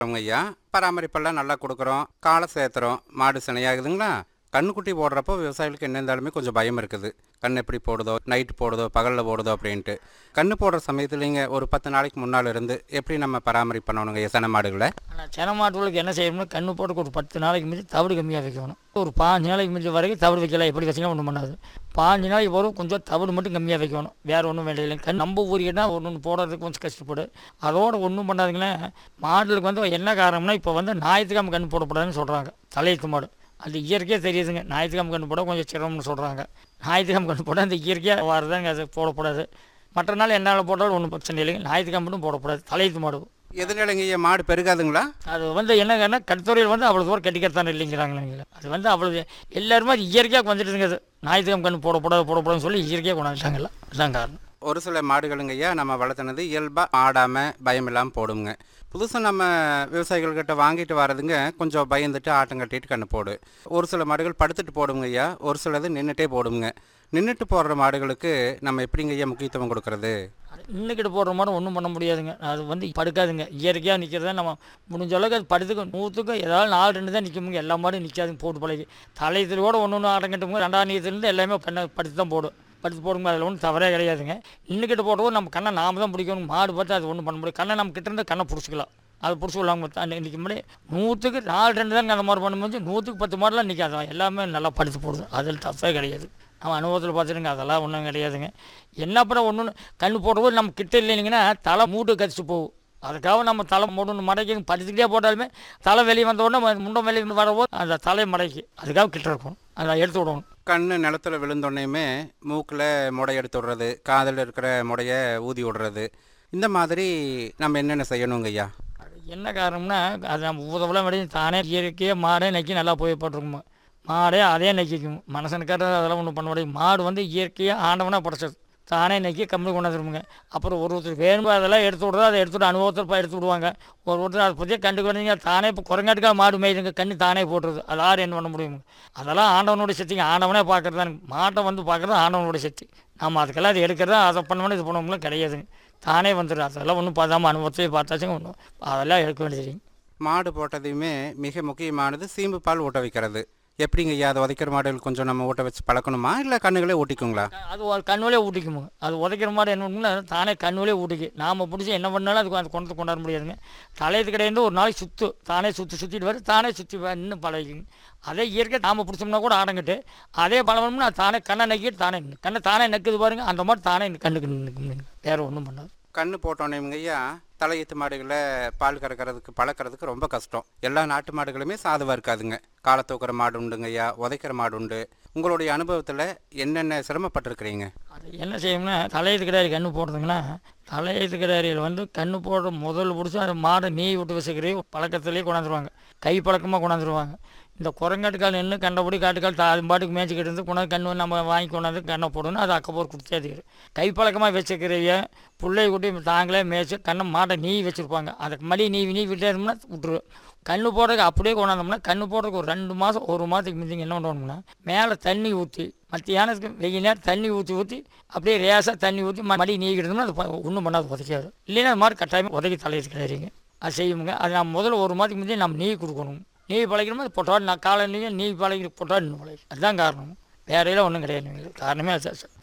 ஐயா பராமரிப்பெல்லாம் நல்லா கொடுக்குறோம் காலை சேர்த்துறோம் மாடு சினையாகுதுங்களா கண்ணுக்குட்டி போடுறப்போ விவசாயிகளுக்கு என்ன இருந்தாலுமே கொஞ்சம் பயம் இருக்குது கண் எப்படி போடுதோ நைட்டு போடுதோ பகலில் போடுதோ அப்படின்ட்டு கண்ணு போடுற சமயத்துலேங்க ஒரு பத்து நாளைக்கு முன்னால் இருந்து எப்படி நம்ம பராமரிப்பு பண்ணணுங்க எசன மாடுகளை ஆனால் சென மாட்டுகளுக்கு என்ன செய்யணும்னா கண்ணு போட்டு ஒரு பத்து நாளைக்கு மிஞ்சி தவிடு கம்மியாக வைக்கணும் ஒரு பாஞ்சு நாளைக்கு மிஞ்சி வரைக்கும் தவிடு வைக்கலாம் எப்படி வச்சிங்கன்னா ஒன்றும் பண்ணாது பாஞ்சு நாளைக்கு வரும் கொஞ்சம் தவிடு மட்டும் கம்மியாக வைக்கணும் வேறு ஒன்றும் வேண்டியதில்லை கண் நம்ம ஊரிக்கிட்டா ஒன்று ஒன்று போடுறதுக்கு கொஞ்சம் கஷ்டப்படு அதோட ஒன்றும் பண்ணாதுங்களே மாடுகளுக்கு வந்து என்ன காரணம்னா இப்போ வந்து ஞாயிற்றுக்கிழமை கண்ணு போடக்கூடாதுன்னு சொல்கிறாங்க தலையெழுத்து மாடு அது இயற்கையாக தெரியுதுங்க ஞாயிற்றுக்கிழமை கண்ணு போட கொஞ்சம் சிரமம்னு சொல்கிறாங்க ஞாயிற்றுக்கிழமை கண்ணு போட அந்த இயற்கையாக வரதாங்க அது போடக்கூடாது மற்ற நாள் என்னால் போட்டாலும் ஒன்றும் பிரச்சனை இல்லைங்க ஞாயிற்றுக்கிழமை மட்டும் போடக்கூடாது தலையெழுத்து மாடு எதுனாலங்க ஐயா மாடு பெருகாதுங்களா அது வந்து என்னங்கன்னா கட்டுத்துறையில் வந்து அவ்வளோ தூரம் கட்டிக்கிறதானே இல்லைங்கிறாங்களே அது வந்து அவ்வளோ எல்லாருமே அது இயற்கையாக வந்துட்டுதுங்க அது ஞாயிற்றுக்கிழமை கண்ணு போடக்கூடாது போடக்கூடாதுன்னு சொல்லி இயற்கையாக கொண்டாந்துட்டாங்கல்ல அதுதான் காரணம் ஒரு சில மாடுகளுங்க ஐயா நம்ம வளர்த்துனது இயல்பாக ஆடாமல் பயம் இல்லாமல் போடுங்க புதுசாக நம்ம விவசாயிகள்கிட்ட வாங்கிட்டு வரதுங்க கொஞ்சம் பயந்துட்டு ஆட்டம் கட்டிட்டு கண்ணு போடு ஒரு சில மாடுகள் படுத்துட்டு போடுங்க ஐயா ஒரு சிலது நின்றுட்டே போடுங்க நின்றுட்டு போடுற மாடுகளுக்கு நம்ம எப்படிங்க ஐயா முக்கியத்துவம் கொடுக்கறது இன்னைக்கிட்ட போடுற மாதிரி ஒன்றும் பண்ண முடியாதுங்க அது வந்து படுக்காதுங்க இயற்கையாக நிற்கிறத நம்ம முடிஞ்ச அளவுக்கு அது படுத்துக்கு நூற்றுக்கு ஏதாவது நாலு ரெண்டு தான் நிற்குமுங்க எல்லா மாடும் நிற்காதுங்க போட்டு பழகி தலையத்திலோட ஒன்று ஒன்று அடங்கட்டுங்க ரெண்டாம் நீயத்துலேருந்து எல்லாமே கண்ணை படுத்து தான் போடும் படுத்து போடுங்க அதில் ஒன்றும் தவறே கிடையாதுங்க இன்னுக்கிட்ட போடுறது நம்ம கண்ணை நாம தான் பிடிக்கணும் மாடு பார்த்து அது ஒன்றும் பண்ண முடியும் கண்ணை நம்ம கிட்ட இருந்து கண்ணை பிடிச்சிக்கலாம் அது பிடிச்சி விடலாங்க இன்றைக்கி முன்னாடி நூற்றுக்கு நாலு ரெண்டு தான் அந்த மாதிரி பண்ணும்போது நூற்றுக்கு பத்து மாடலாம் நிற்காது எல்லாமே நல்லா படுத்து போடுது அதில் தப்பே கிடையாது நம்ம அனுபவத்தில் பார்த்துருங்க அதெல்லாம் ஒன்றும் கிடையாதுங்க என்ன பண்ண ஒன்று கண்ணு போடுறது நம்ம கிட்ட இல்லைங்கன்னா தலை மூட்டு கடிச்சு போகும் அதுக்காக நம்ம தலை மூடணும் மடக்கி படுத்துக்கிட்டே போட்டாலுமே தலை வெளியே வந்த உடனே ம- முண்டை வெளியே வரபோது அந்த தலை மடக்கி அதுக்காக கிட்ட இருக்கணும் அதை எடுத்து விடணும் கண்ணு நிலத்துல விழுந்தோடனேயுமே மூக்கில் முடை எடுத்து விடுறது காதில் இருக்கிற முடைய ஊதி விடுறது இந்த மாதிரி நம்ம என்னென்ன செய்யணுங்க ஐயா அது என்ன காரணம்னா அது நம்ம ஊதவெல்லாம் விட தானே இயற்கையாக மாடே நக்கி நல்லா போய் போட்டிருக்குமா மாடே அதே நக்கிக்கும் மனுஷனுக்கார அதெல்லாம் ஒன்றும் பண்ண முடியாது மாடு வந்து இயற்கையாக ஆண்டவனாக படைச்சது தானே நக்கி கம்மி கொண்டாந்துருமுங்க அப்புறம் ஒரு ஒருத்தர் வேணும் அதெல்லாம் எடுத்து விடுறதா அதை எடுத்துட்டு அனுபவத்தில் போய் எடுத்து விடுவாங்க ஒரு ஒருத்தர் அதை பற்றியே கண்டுக்கிறீங்க தானே இப்போ குரங்காட்டுக்காக மாடு மேய்துங்க கண்ணு தானே போட்டுருது அது யார் என்ன பண்ண முடியும் அதெல்லாம் ஆண்டவனோட சக்திங்க ஆண்டவனே பார்க்குறது மாட்டை வந்து பார்க்குறது ஆண்டவனோட சக்தி நம்ம அதுக்கெல்லாம் அது எடுக்கிறதா அதை பண்ணணும் இது பண்ணவங்களும் கிடையாதுங்க தானே வந்துடும் அதெல்லாம் ஒன்றும் பார்த்தாம அனுபவத்தை பார்த்தாச்சுங்க ஒன்றும் அதெல்லாம் எடுக்க வேண்டியது மாடு போட்டதையுமே மிக முக்கியமானது சீம்பு பால் ஊட்ட வைக்கிறது எப்படிங்க ஐயா அதை உதைக்கிற மாடுகள் கொஞ்சம் நம்ம ஊட்ட வச்சு பழக்கணுமா இல்லை கண்ணுகளே ஊட்டிக்குங்களா அது ஒரு கண்ணுலே ஊட்டிக்குமுங்க அது உதைக்கிற மாதிரி என்ன பண்ணுங்களா தானே கண்ணுலே ஊட்டிக்கு நாம் பிடிச்சி என்ன பண்ணாலும் அதுக்கு அது கொண்டு கொண்டாட முடியாதுங்க தலையத்து கிடையாது ஒரு நாளைக்கு சுற்று தானே சுற்றி சுற்றிட்டு வரும் தானே சுற்றி இன்னும் பழகிங்க அதே இயற்கை நாம் பிடிச்சோம்னா கூட ஆடங்கிட்டு அதே பழகணும்னா அது தானே கண்ணை நக்கிட்டு தானே நின்னு. கண்ணை தானே நக்குது பாருங்க அந்த மாதிரி தானே கண்ணுக்கு நிற்கும் வேறு ஒன்றும் பண்ணாது கண்ணு போட்டோன்னேங்க ஐயா தலையீத்து மாடுகளை பால் கறக்கிறதுக்கு பழக்கிறதுக்கு ரொம்ப கஷ்டம் எல்லா நாட்டு மாடுகளுமே சாதுவாக இருக்காதுங்க காலை தூக்குற மாடு உண்டுங்க ஐயா உதைக்கிற மாடு உண்டு உங்களுடைய அனுபவத்தில் என்னென்ன சிரமப்பட்டிருக்கிறீங்க அது என்ன செய்யும்னா தலையத்து கிடாரி கண்ணு போடுறதுங்கன்னா தலையத்து கிடாரியில் வந்து கண்ணு போடுற முதல் பிடிச்சி அந்த மாடை நீ விட்டு வச்சுக்கிறே பழக்கத்துலேயே கொண்டாந்துருவாங்க கை பழக்கமாக கொண்டாந்துருவாங்க இந்த குரங்காட்டுக்கால் நின்று கண்டபடி காட்டுக்கால் தா அது பாட்டுக்கு மேய்ச்சிக்கிட்டு இருந்து கொண்டாந்து கண்ணு நம்ம வாங்கி கொண்டாந்து கண்ணை போடணும் அது அக்கப்போர் கொடுத்தே தீரும் கை பழக்கமாக வச்சுக்கிறைய பிள்ளை குட்டி தாங்களே மேய்ச்சி கண்ணை மாட்டை நீ வச்சுருப்பாங்க அதுக்கு மடி நீ நீ விட்டே இருந்தோம்னா விட்டுரு கண்ணு போடுறதுக்கு அப்படியே கொண்டாந்தோம்னா கண்ணு போடுறதுக்கு ஒரு ரெண்டு மாதம் ஒரு மாதத்துக்கு முந்திங்க என்ன பண்ணுவோம்னா மேலே தண்ணி ஊற்றி மத்தியானத்துக்கு வெயில் நேரம் தண்ணி ஊற்றி ஊற்றி அப்படியே ரேசாக தண்ணி ஊற்றி மடி நீக்கிட்டோம்னா அது ஒன்றும் பண்ணாது உதைக்காது இல்லைன்னா அது மாதிரி கட்டாயமாக உதைக்கி தலையிட்டு கிடையாதுங்க அது செய்யுங்க அது நம்ம முதல்ல ஒரு மாதத்துக்கு முந்தைய நம்ம நீ கொடுக்கணும் நீ பழக்கணுமா அது பொட்டாடு நான் காலையிலையும் நீ பழகி பொட்டாடு இன்னும் பழகி அதுதான் காரணம் வேறையெல்லாம் ஒன்றும் கிடையாது காரணமே அது சார்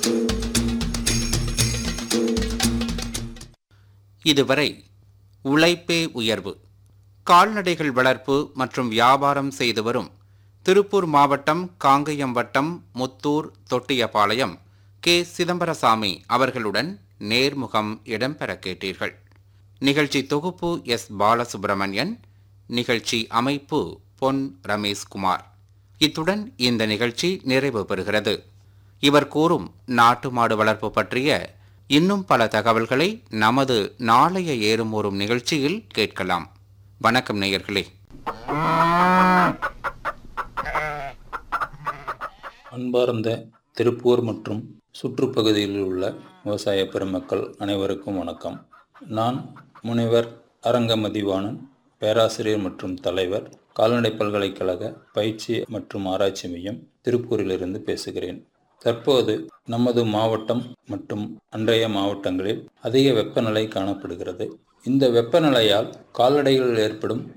இதுவரை உழைப்பே உயர்வு கால்நடைகள் வளர்ப்பு மற்றும் வியாபாரம் செய்து வரும் திருப்பூர் மாவட்டம் காங்கயம் வட்டம் முத்தூர் தொட்டியபாளையம் கே சிதம்பரசாமி அவர்களுடன் நேர்முகம் இடம்பெற கேட்டீர்கள் நிகழ்ச்சி தொகுப்பு எஸ் பாலசுப்பிரமணியன் நிகழ்ச்சி அமைப்பு பொன் ரமேஷ்குமார் இத்துடன் இந்த நிகழ்ச்சி நிறைவு பெறுகிறது இவர் கூறும் நாட்டு மாடு வளர்ப்பு பற்றிய இன்னும் பல தகவல்களை நமது நாளைய ஏறும் ஊறும் நிகழ்ச்சியில் கேட்கலாம் வணக்கம் நேயர்களே அன்பார்ந்த திருப்பூர் மற்றும் சுற்றுப்பகுதியில் உள்ள விவசாய பெருமக்கள் அனைவருக்கும் வணக்கம் நான் முனைவர் அரங்கமதிவாணன் பேராசிரியர் மற்றும் தலைவர் கால்நடை பல்கலைக்கழக பயிற்சி மற்றும் ஆராய்ச்சி மையம் திருப்பூரிலிருந்து பேசுகிறேன் தற்போது நமது மாவட்டம் மற்றும் அன்றைய மாவட்டங்களில் அதிக வெப்பநிலை காணப்படுகிறது இந்த வெப்பநிலையால் கால்நடைகளில் ஏற்படும்